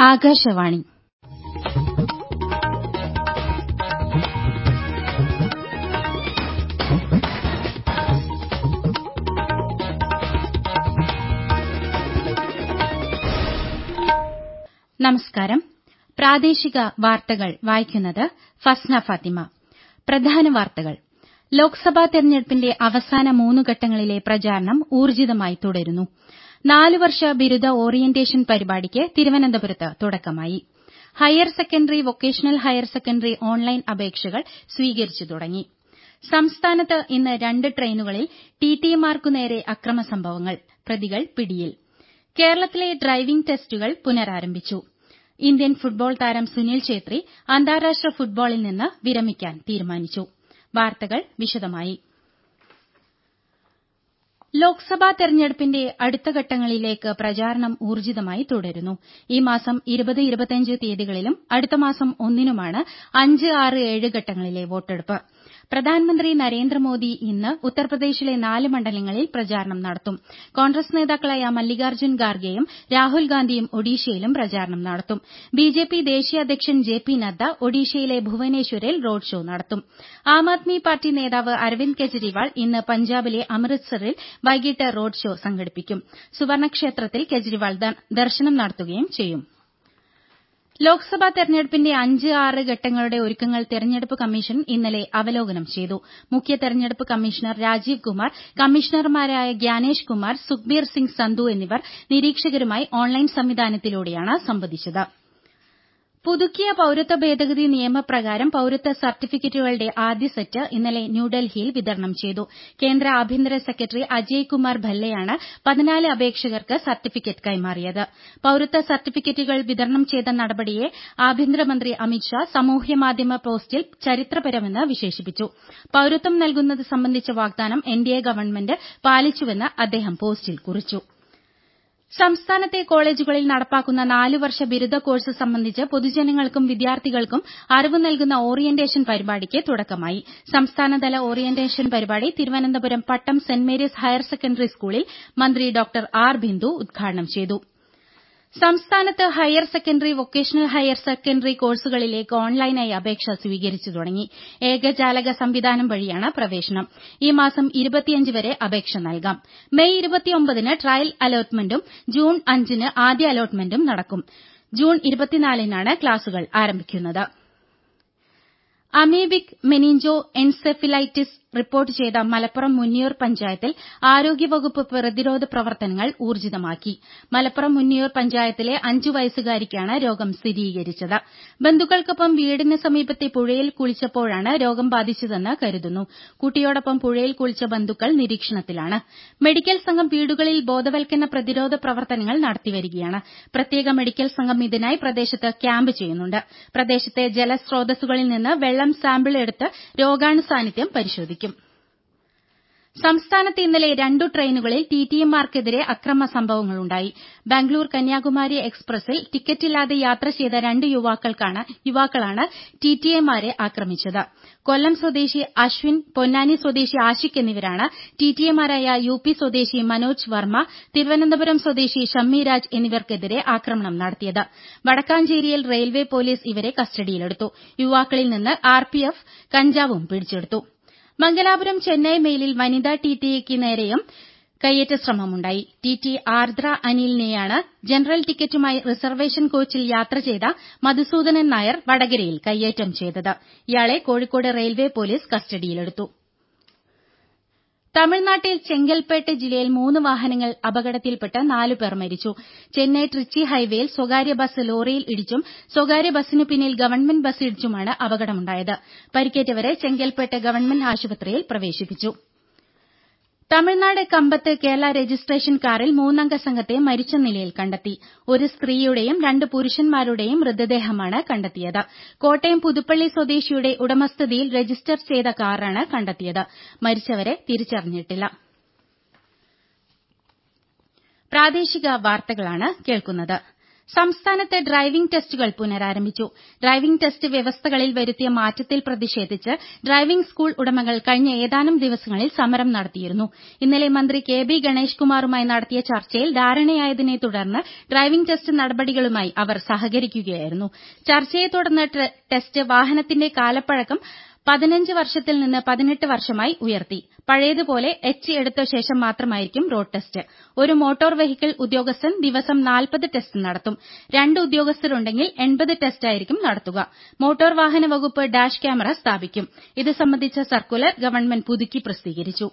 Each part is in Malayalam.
ആകാശവാണി നമസ്കാരം പ്രാദേശിക വാർത്തകൾ വായിക്കുന്നത് ഫസ്ന ഫാത്തിമ പ്രധാന വാർത്തകൾ ലോക്സഭാ തെരഞ്ഞെടുപ്പിന്റെ അവസാന മൂന്ന് ഘട്ടങ്ങളിലെ പ്രചാരണം ഊർജ്ജിതമായി തുടരുന്നു നാല് വർഷ ബിരുദ ഓറിയന്റേഷൻ പരിപാടിക്ക് തിരുവനന്തപുരത്ത് തുടക്കമായി higher secondary vocational higher secondary online അപേക്ഷകൾ സ്വീകരിച്ചു തുടങ്ങി സംസ്ഥാനത്ത് ഇന്ന് രണ്ട് ട്രെയിനുകളിൽ ടിടിമാർക്കു നേരെ അക്രമസംഭവങ്ങൾ പ്രതികൾ പിടിയിൽ കേരളത്തിലെ ഡ്രൈവിംഗ് ടെസ്റ്റുകൾ പുനരാരംഭിച്ചു ഇന്ത്യൻ ഫുട്ബോൾ താരം സുനിൽ ഛേത്രി അന്താരാഷ്ട്ര ഫുട്ബോളിൽ നിന്ന് വിരമിക്കാൻ തീരുമാനിച്ചു വാർത്തകൾ വിശദമായി ലോക്സഭാ തെരഞ്ഞെടുപ്പിന്റെ അടുത്ത ഘട്ടങ്ങളിലേക്ക് പ്രചാരണം ഊർജ്ജിതമായി തുടരുന്നു ഈ മാസം തീയതികളിലും അടുത്ത മാസം ഒന്നിനുമാണ് അഞ്ച് ആറ് ഏഴ് ഘട്ടങ്ങളിലെ വോട്ടെടുപ്പ് പ്രധാനമന്ത്രി നരേന്ദ്രമോദി ഇന്ന് ഉത്തർപ്രദേശിലെ നാല് മണ്ഡലങ്ങളിൽ പ്രചാരണം നടത്തും കോൺഗ്രസ് നേതാക്കളായ മല്ലികാർജ്ജുൻ ഖാർഗെയും രാഹുൽ ഗാന്ധിയും ഒഡീഷയിലും പ്രചാരണം നടത്തും ബിജെപി ദേശീയ അധ്യക്ഷൻ ജെ പി നദ്ദ ഒഡീഷയിലെ ഭുവനേശ്വരിൽ റോഡ് ഷോ നടത്തും ആം ആദ്മി പാർട്ടി നേതാവ് അരവിന്ദ് കെജ്രിവാൾ ഇന്ന് പഞ്ചാബിലെ അമൃത്സറിൽ വൈകിട്ട് റോഡ് ഷോ സംഘടിപ്പിക്കും സുവർണക്ഷേത്രത്തിൽ കെജ്രിവാൾ ദർശനം നടത്തുകയും ചെയ്യും ലോക്സഭാ തെരഞ്ഞെടുപ്പിന്റെ അഞ്ച് ആറ് ഘട്ടങ്ങളുടെ ഒരുക്കങ്ങൾ തെരഞ്ഞെടുപ്പ് കമ്മീഷൻ ഇന്നലെ അവലോകനം ചെയ്തു മുഖ്യ തെരഞ്ഞെടുപ്പ് കമ്മീഷണർ രാജീവ് കുമാർ കമ്മീഷണർമാരായ ഗ്യാനേഷ് കുമാർ സുഖ്ബീർ സിംഗ് സന്ധു എന്നിവർ നിരീക്ഷകരുമായി ഓൺലൈൻ സംവിധാനത്തിലൂടെയാണ് സംവദിച്ചത് പുതുക്കിയ പൌരത്വ ഭേദഗതി നിയമപ്രകാരം പൌരത്വ സർട്ടിഫിക്കറ്റുകളുടെ ആദ്യ സെറ്റ് ഇന്നലെ ന്യൂഡൽഹിയിൽ വിതരണം ചെയ്തു കേന്ദ്ര ആഭ്യന്തര സെക്രട്ടറി അജയ് കുമാർ ഭല്ലയാണ് പതിനാല് അപേക്ഷകർക്ക് സർട്ടിഫിക്കറ്റ് കൈമാറിയത് പൌരത്വ സർട്ടിഫിക്കറ്റുകൾ വിതരണം ചെയ്ത നടപടിയെ ആഭ്യന്തരമന്ത്രി അമിത്ഷാ സാമൂഹ്യമാധ്യമ പോസ്റ്റിൽ ചരിത്രപരമെന്ന് വിശേഷിപ്പിച്ചു പൌരത്വം നൽകുന്നത് സംബന്ധിച്ച വാഗ്ദാനം എൻഡിഎ ഗവൺമെന്റ് പാലിച്ചുവെന്ന് അദ്ദേഹം പോസ്റ്റിൽ കുറിച്ചു സംസ്ഥാനത്തെ കോളേജുകളിൽ നടപ്പാക്കുന്ന നാല് വർഷ ബിരുദ കോഴ്സ് സംബന്ധിച്ച് പൊതുജനങ്ങൾക്കും വിദ്യാർത്ഥികൾക്കും അറിവ് നൽകുന്ന ഓറിയന്റേഷൻ പരിപാടിക്ക് തുടക്കമായി സംസ്ഥാനതല ഓറിയന്റേഷൻ പരിപാടി Thiruvananthapuram Pattom saint Mary's higher secondary സ്കൂളിൽ മന്ത്രി ഡോക്ടർ ആർ ബിന്ദു ഉദ്ഘാടനം ചെയ്തു സംസ്ഥാനത്ത് higher secondary vocational higher secondary കോഴ്സുകളിലേക്ക് ഓൺലൈനായി അപേക്ഷ സ്വീകരിച്ചു തുടങ്ങി ഏകജാലക സംവിധാനം വഴിയാണ് പ്രവേശനം ഈ മാസം വരെ അപേക്ഷ നൽകാം മെയ് ന് ട്രയൽ അലോട്ട്മെന്റും ജൂൺ അഞ്ചിന് ആദ്യ അലോട്ട്മെന്റും നടക്കും ജൂൺ നാണ് ക്ലാസുകൾ ആരംഭിക്കുന്നത് അമീബിക് മെനിഞ്ചോ എൻസെഫലൈറ്റിസ് റിപ്പോർട്ട് ചെയ്ത മലപ്പുറം മുന്നിയൂർ പഞ്ചായത്തിൽ ആരോഗ്യവകുപ്പ് പ്രതിരോധ പ്രവർത്തനങ്ങൾ ഊർജ്ജിതമാക്കി മലപ്പുറം മുന്നിയൂർ പഞ്ചായത്തിലെ അഞ്ചു വയസ്സുകാരിക്കാണ് രോഗം സ്ഥിരീകരിച്ചത് ബന്ധുക്കൾക്കൊപ്പം വീടിന് സമീപത്തെ പുഴയിൽ കുളിച്ചപ്പോഴാണ് രോഗം ബാധിച്ചതെന്ന് കരുതുന്നു കുട്ടിയോടൊപ്പം പുഴയിൽ കുളിച്ച ബന്ധുക്കൾ നിരീക്ഷണത്തിലാണ് മെഡിക്കൽ സംഘം വീടുകളിൽ ബോധവൽക്കരണ പ്രതിരോധ പ്രവർത്തനങ്ങൾ നടത്തിവരികയാണ് പ്രത്യേക മെഡിക്കൽ സംഘം ഇതിനായി പ്രദേശത്ത് ക്യാമ്പ് ചെയ്യുന്നുണ്ട് പ്രദേശത്തെ ജലസ്രോതസ്സുകളിൽ നിന്ന് വെള്ളം സാമ്പിൾ എടുത്ത് രോഗാണു സാന്നിധ്യം പരിശോധിക്കും സംസ്ഥാനത്ത് ഇന്നലെ രണ്ടു ട്രെയിനുകളിൽ ടിടിഎമാർക്കെതിരെ അക്രമ സംഭവങ്ങളുണ്ടായി ബാംഗ്ലൂർ കന്യാകുമാരി എക്സ്പ്രസിൽ ടിക്കറ്റില്ലാതെ യാത്ര ചെയ്ത രണ്ട് യുവാക്കളാണ് ടിടിഎമാരെ ആക്രമിച്ചത് കൊല്ലം സ്വദേശി അശ്വിൻ പൊന്നാനി സ്വദേശി ആഷിഖ് എന്നിവരാണ് ടിടിഎമാരായ യുപി സ്വദേശി മനോജ് വർമ്മ തിരുവനന്തപുരം സ്വദേശി ഷമ്മിരാജ് എന്നിവർക്കെതിരെ ആക്രമണം നടത്തിയത് വടക്കാഞ്ചേരിയിൽ റെയിൽവേ പോലീസ് ഇവരെ കസ്റ്റഡിയിലെടുത്തു യുവാക്കളിൽ നിന്ന് ആർപിഎഫ് കഞ്ചാവും പിടിച്ചെടുത്തു മംഗലാപുരം ചെന്നൈ മെയിലിൽ വനിതാ ടിടിഇക്ക് നേരെയും കയ്യേറ്റ ശ്രമമുണ്ടായി ടിടി ആർദ്ര അനിലിനെയാണ് ജനറൽ ടിക്കറ്റുമായി റിസർവേഷൻ കോച്ചിൽ യാത്ര ചെയ്ത മധുസൂദനൻ നായർ വടകരയിൽ കയ്യേറ്റം ചെയ്തത് ഇയാളെ കോഴിക്കോട് റെയിൽവേ പോലീസ് കസ്റ്റഡിയിലെടുത്തു തമിഴ്നാട്ടിൽ ചെങ്കൽപ്പേട്ട് ജില്ലയിൽ മൂന്ന് വാഹനങ്ങൾ അപകടത്തിൽപ്പെട്ട് നാലു പേർ മരിച്ചു ചെന്നൈ ട്രിച്ചി ഹൈവേയിൽ സ്വകാര്യ ബസ് ലോറിയിൽ ഇടിച്ചും സ്വകാര്യ ബസിനു പിന്നിൽ ഗവൺമെന്റ് ബസ് ഇടിച്ചുമാണ് അപകടമുണ്ടായത് പരിക്കേറ്റവരെ ചെങ്കൽപ്പേട്ട് ഗവൺമെന്റ് ആശുപത്രിയിൽ പ്രവേശിപ്പിച്ചു തമിഴ്നാട് കമ്പത്ത് കേരള രജിസ്ട്രേഷൻ കാറിൽ മൂന്നംഗ സംഘത്തെ മരിച്ച നിലയിൽ കണ്ടെത്തി ഒരു സ്ത്രീയുടെയും രണ്ട് പുരുഷന്മാരുടെയും മൃതദേഹമാണ് കണ്ടെത്തിയത് കോട്ടയം പുതുപ്പള്ളി സ്വദേശിയുടെ ഉടമസ്ഥതയിൽ രജിസ്റ്റർ ചെയ്ത കാറാണ് കണ്ടെത്തിയത് മരിച്ചവരെ തിരിച്ചറിഞ്ഞിട്ടില്ല പ്രാദേശിക വാർത്തകളാണ് കേൾക്കുന്നത് സംസ്ഥാനത്ത് ഡ്രൈവിംഗ് ടെസ്റ്റുകൾ പുനരാരംഭിച്ചു ഡ്രൈവിംഗ് ടെസ്റ്റ് വ്യവസ്ഥകളിൽ വരുത്തിയ മാറ്റത്തിൽ പ്രതിഷേധിച്ച് ഡ്രൈവിംഗ് സ്കൂൾ ഉടമകൾ കഴിഞ്ഞ ഏതാനും ദിവസങ്ങളിൽ സമരം നടത്തിയിരുന്നു ഇന്നലെ മന്ത്രി കെ ബി ഗണേഷ് കുമാറുമായി നടത്തിയ ചർച്ചയിൽ ധാരണയായതിനെ തുടർന്ന് ഡ്രൈവിംഗ് ടെസ്റ്റ് നടപടികളുമായി അവർ സഹകരിക്കുകയായിരുന്നു ചർച്ചയെ തുടർന്ന് ടെസ്റ്റ് വാഹനത്തിന്റെ കാലപ്പഴക്കം പതിനഞ്ച് വർഷത്തിൽ നിന്ന് പതിനെട്ട് വർഷമായി ഉയർത്തി പഴയതുപോലെ എച്ച് എടുത്ത ശേഷം മാത്രമായിരിക്കും റോഡ് ടെസ്റ്റ് ഒരു മോട്ടോർ വെഹിക്കിൾ ഉദ്യോഗസ്ഥൻ ദിവസം നാൽപ്പത് ടെസ്റ്റ് നടത്തും രണ്ട് ഉദ്യോഗസ്ഥരുണ്ടെങ്കിൽ എൺപത് ടെസ്റ്റായിരിക്കും നടത്തുക മോട്ടോർ വാഹന വകുപ്പ് ഡാഷ് ക്യാമറ സ്ഥാപിക്കും ഇത് സംബന്ധിച്ച സർക്കുലർ ഗവൺമെന്റ് പുതുക്കി പ്രസിദ്ധീകരിച്ചു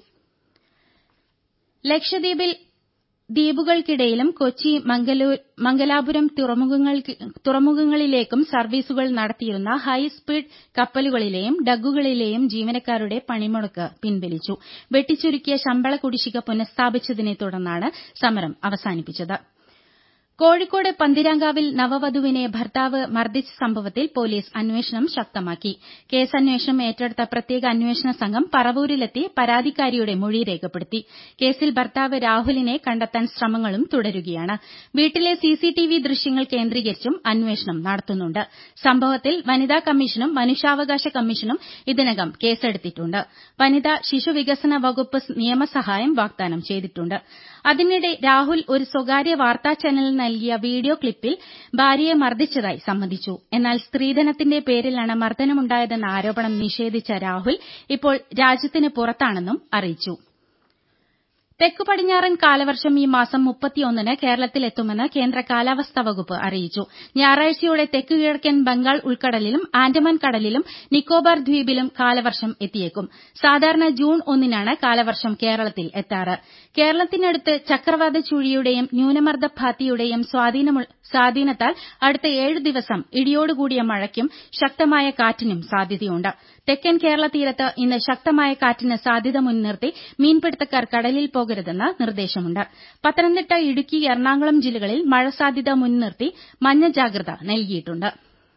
ലക്ഷദ്വീപിൽ ദ്വീപുകൾക്കിടയിലും കൊച്ചി മംഗലാപുരം തുറമുഖങ്ങളിലേക്കും സർവീസുകൾ നടത്തിയിരുന്ന ഹൈസ്പീഡ് കപ്പലുകളിലെയും ഡഗ്ഗുകളിലെയും ജീവനക്കാരുടെ പണിമുടക്ക് പിൻവലിച്ചു വെട്ടിച്ചുരുക്കിയ ശമ്പള കുടിശ്ശിക പുനഃസ്ഥാപിച്ചതിനെ തുടർന്നാണ് സമരം അവസാനിപ്പിച്ചത് കോഴിക്കോട് പന്തിരാങ്കാവിൽ നവവധുവിനെ ഭർത്താവ് മർദ്ദിച്ച സംഭവത്തിൽ പോലീസ് അന്വേഷണം ശക്തമാക്കി കേസന്വേഷണം ഏറ്റെടുത്ത പ്രത്യേക അന്വേഷണ സംഘം പറവൂരിലെത്തി പരാതിക്കാരിയുടെ മൊഴി രേഖപ്പെടുത്തി കേസിൽ ഭർത്താവ് രാഹുലിനെ കണ്ടെത്താൻ ശ്രമങ്ങളും തുടരുകയാണ് വീട്ടിലെ സിസിടിവി ദൃശ്യങ്ങൾ കേന്ദ്രീകരിച്ചും അന്വേഷണം നടത്തുന്നുണ്ട് സംഭവത്തിൽ വനിതാ കമ്മീഷനും മനുഷ്യാവകാശ കമ്മീഷനും ഇതിനകം കേസെടുത്തിട്ടുണ്ട് വനിതാ ശിശുവികസന വകുപ്പ് നിയമസഹായം വാഗ്ദാനം ചെയ്തിട്ടുണ്ട് അതിനിടെ രാഹുൽ ഒരു സ്വകാര്യ വാർത്താ ചാനലിന് നൽകിയ വീഡിയോ ക്ലിപ്പിൽ ഭാര്യയെ മർദ്ദിച്ചതായി സമ്മതിച്ചു എന്നാൽ സ്ത്രീധനത്തിന്റെ പേരിലാണ് മർദ്ദനമുണ്ടായതെന്ന ആരോപണം നിഷേധിച്ച രാഹുൽ ഇപ്പോൾ രാജ്യത്തിന് പുറത്താണെന്നും അറിയിച്ചു തെക്കു പടിഞ്ഞാറൻ കാലവർഷം ഈ മാസം മുപ്പത്തിയൊന്നിന് കേരളത്തിലെത്തുമെന്ന് കേന്ദ്ര കാലാവസ്ഥാ വകുപ്പ് അറിയിച്ചു ഞായറാഴ്ചയോടെ തെക്കു കിഴക്കൻ ബംഗാൾ ഉൾക്കടലിലും ആൻഡമാൻ കടലിലും നിക്കോബാർ ദ്വീപിലും കാലവർഷം എത്തിയേക്കും സാധാരണ ജൂൺ ഒന്നിനാണ് കാലവർഷം കേരളത്തിൽ എത്താറ് കേരളത്തിനടുത്ത് ചക്രവാത ചുഴിയുടെയും ന്യൂനമർദ്ദ ഭാത്തിയുടെയും സ്വാധീനത്താൽ അടുത്ത ഏഴ് ദിവസം ഇടിയോടുകൂടിയ മഴയ്ക്കും ശക്തമായ കാറ്റിനും സാധ്യതയുണ്ട് തെക്കൻ കേരള തീരത്ത് ഇന്ന് ശക്തമായ കാറ്റിന് സാധ്യത മുൻനിർത്തി മീൻപിടുത്തക്കാർ കടലിൽ പോകരുതെന്ന് നിർദ്ദേശമുണ്ട് പത്തനംതിട്ട ഇടുക്കി എറണാകുളം ജില്ലകളിൽ മഴ സാധ്യത മുൻനിർത്തി മഞ്ഞ ജാഗ്രത നൽകിയിട്ടുണ്ട്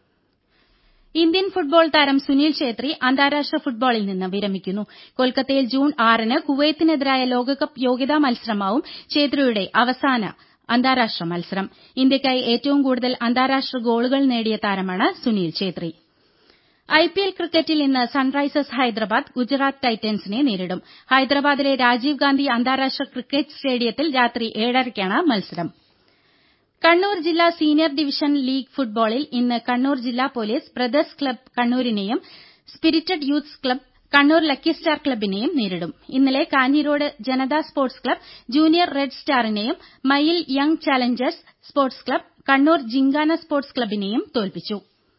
ഇന്ത്യൻ ഫുട്ബോൾ താരം സുനിൽ ഛേത്രി അന്താരാഷ്ട്ര ഫുട്ബോളിൽ നിന്ന് വിരമിക്കുന്നു കൊൽക്കത്തയിൽ ജൂൺ ആറിന് കുവൈത്തിനെതിരായ ലോകകപ്പ് യോഗ്യതാ മത്സരമാവും ഛേത്രിയുടെ അവസാന അന്താരാഷ്ട്ര മത്സരം ഇന്ത്യയ്ക്കായി ഏറ്റവും കൂടുതൽ അന്താരാഷ്ട്ര ഗോളുകൾ നേടിയ താരമാണ് സുനിൽ ഛേത്രി ഐപിഎൽ ക്രിക്കറ്റിൽ ഇന്ന് സൺറൈസേഴ്സ് ഹൈദരാബാദ് ഗുജറാത്ത് ടൈറ്റൻസിനെ നേരിടും ഹൈദരാബാദിലെ രാജീവ് ഗാന്ധി അന്താരാഷ്ട്ര ക്രിക്കറ്റ് സ്റ്റേഡിയത്തിൽ രാത്രി ഏഴരയ്ക്കാണ് മത്സരം കണ്ണൂർ ജില്ലാ സീനിയർ ഡിവിഷൻ ലീഗ് ഫുട്ബോളിൽ ഇന്ന് കണ്ണൂർ ജില്ലാ പോലീസ് ബ്രദേഴ്സ് ക്ലബ്ബ് കണ്ണൂരിനെയും spirited youth club Kannur lucky star ക്ലബ്ബിനെയും നേരിടും ഇന്നലെ Kanhirode Janata sports club junior red സ്റ്റാറിനെയും Mayyil young challengers sports club Kannur Gymkhana sports ക്ലബ്ബിനെയും തോൽപ്പിച്ചു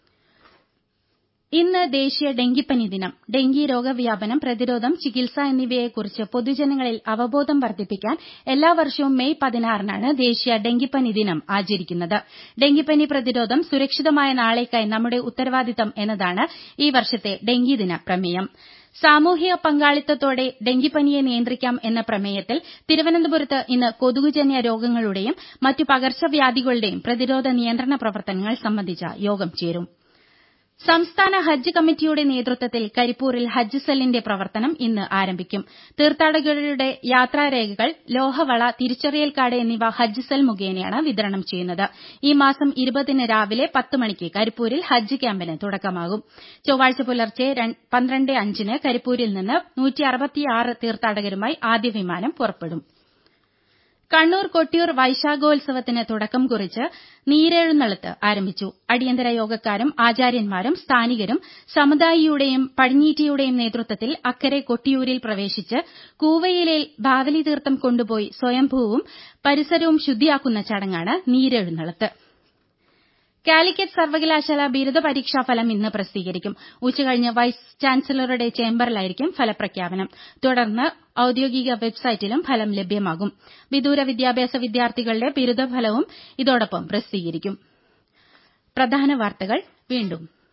ഇന്ന് ദേശീയ ഡെങ്കിപ്പനി ദിനം ഡെങ്കി രോഗവ്യാപനം പ്രതിരോധം ചികിത്സ എന്നിവയെക്കുറിച്ച് പൊതുജനങ്ങളിൽ അവബോധം വർദ്ധിപ്പിക്കാൻ എല്ലാ വർഷവും മെയ് പതിനാറിനാണ് ദേശീയ ഡെങ്കിപ്പനി ദിനം ആചരിക്കുന്നത് ഡെങ്കിപ്പനി പ്രതിരോധം സുരക്ഷിതമായ നാളേക്കായി നമ്മുടെ ഉത്തരവാദിത്തം എന്നതാണ് ഈ വർഷത്തെ ഡെങ്കി ദിന പ്രമേയം സാമൂഹിക പങ്കാളിത്തത്തോടെ ഡെങ്കിപ്പനിയെ നിയന്ത്രിക്കാം എന്ന പ്രമേയത്തിൽ തിരുവനന്തപുരത്ത് ഇന്ന് കൊതുകുജന്യ രോഗങ്ങളുടെയും മറ്റു പകർച്ചവ്യാധികളുടെയും പ്രതിരോധ നിയന്ത്രണ പ്രവർത്തനങ്ങൾ സംബന്ധിച്ച യോഗം ചേരും സംസ്ഥാന ഹജ്ജ് കമ്മിറ്റിയുടെ നേതൃത്വത്തിൽ കരിപ്പൂരിൽ ഹജ്ജ് സെല്ലിന്റെ പ്രവർത്തനം ഇന്ന് ആരംഭിക്കും തീർത്ഥാടകരുടെ യാത്രാരേഖകൾ ലോഹവള തിരിച്ചറിയൽ കാർഡ് എന്നിവ ഹജ്ജ് സെൽ മുഖേനയാണ് വിതരണം ചെയ്യുന്നത് ഈ മാസം ഇരുപതിന് രാവിലെ പത്ത് മണിക്ക് കരിപ്പൂരിൽ ഹജ്ജ് ക്യാമ്പിന് തുടക്കമാകും ചൊവ്വാഴ്ച പുലർച്ചെ പന്ത്രണ്ട് അഞ്ചിന് കരിപ്പൂരിൽ നിന്ന് തീർത്ഥാടകരുമായി ആദ്യ വിമാനം പുറപ്പെടും കണ്ണൂർ കൊട്ടിയൂർ വൈശാഖോത്സവത്തിന് തുടക്കം കുറിച്ച് നീരെഴുന്നള്ളത്ത് ആരംഭിച്ചു അടിയന്തര യോഗക്കാരും ആചാര്യന്മാരും സ്ഥാനികരും സമുദായിയുടെയും പടിഞ്ഞീറ്റിയുടെയും നേതൃത്വത്തിൽ അക്കരെ കൊട്ടിയൂരിൽ പ്രവേശിച്ച് കൂവയിലയിൽ ബാവലി തീർത്ഥം കൊണ്ടുപോയി സ്വയംഭൂവും പരിസരവും ശുദ്ധിയാക്കുന്ന ചടങ്ങാണ് നീരെഴുന്നള്ളത്ത് കാലിക്കറ്റ് സർവകലാശാല ബിരുദ പരീക്ഷാ ഫലം ഇന്ന് പ്രസിദ്ധീകരിക്കും ഉച്ചകഴിഞ്ഞ് വൈസ് ചാൻസലറുടെ ചേംബറിലായിരിക്കും ഫലപ്രഖ്യാപനം തുടർന്ന് ഔദ്യോഗിക വെബ്സൈറ്റിലും ഫലം ലഭ്യമാകും വിദൂര വിദ്യാഭ്യാസ വിദ്യാർത്ഥികളുടെ ബിരുദഫലവും ഇതോടൊപ്പം പ്രസിദ്ധീകരിക്കും പ്രധാന വാർത്തകൾ വീണ്ടും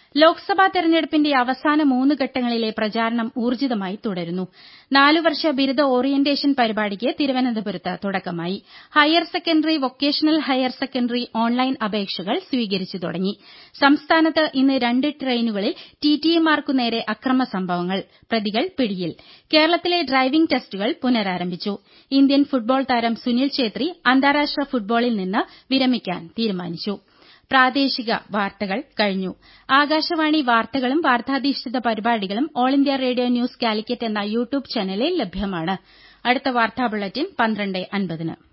ലോക്സഭാ തെരഞ്ഞെടുപ്പിന്റെ അവസാന മൂന്ന് ഘട്ടങ്ങളിലെ പ്രചാരണം ഊർജിതമായി തുടരുന്നു നാലുവർഷ ബിരുദ ഓറിയന്റേഷൻ പരിപാടിക്ക് തിരുവനന്തപുരത്ത് തുടക്കമായി higher secondary vocational higher secondary online അപേക്ഷകൾ സ്വീകരിച്ചു തുടങ്ങി സംസ്ഥാനത്ത് ഇന്ന് രണ്ട് ട്രെയിനുകളിൽ ടിടിഇമാർക്കു നേരെ അക്രമ സംഭവങ്ങൾ പ്രതികൾ പിടിയിൽ കേരളത്തിലെ ഡ്രൈവിംഗ് ടെസ്റ്റുകൾ പുനരാരംഭിച്ചു ഇന്ത്യൻ ഫുട്ബോൾ താരം സുനിൽ ഛേത്രി അന്താരാഷ്ട്ര ഫുട്ബോളിൽ നിന്ന് വിരമിക്കാൻ തീരുമാനിച്ചു പ്രാദേശിക വാർത്തകൾ കഴിഞ്ഞു ആകാശവാണി വാർത്തകളും വാർത്താധിഷ്ഠിത പരിപാടികളും All India Radio news Calicut എന്ന യൂട്യൂബ് ചാനലിൽ ലഭ്യമാണ് അടുത്ത വാർത്താ ബുള്ളറ്റിൻ പന്ത്രണ്ട് അൻപതിന്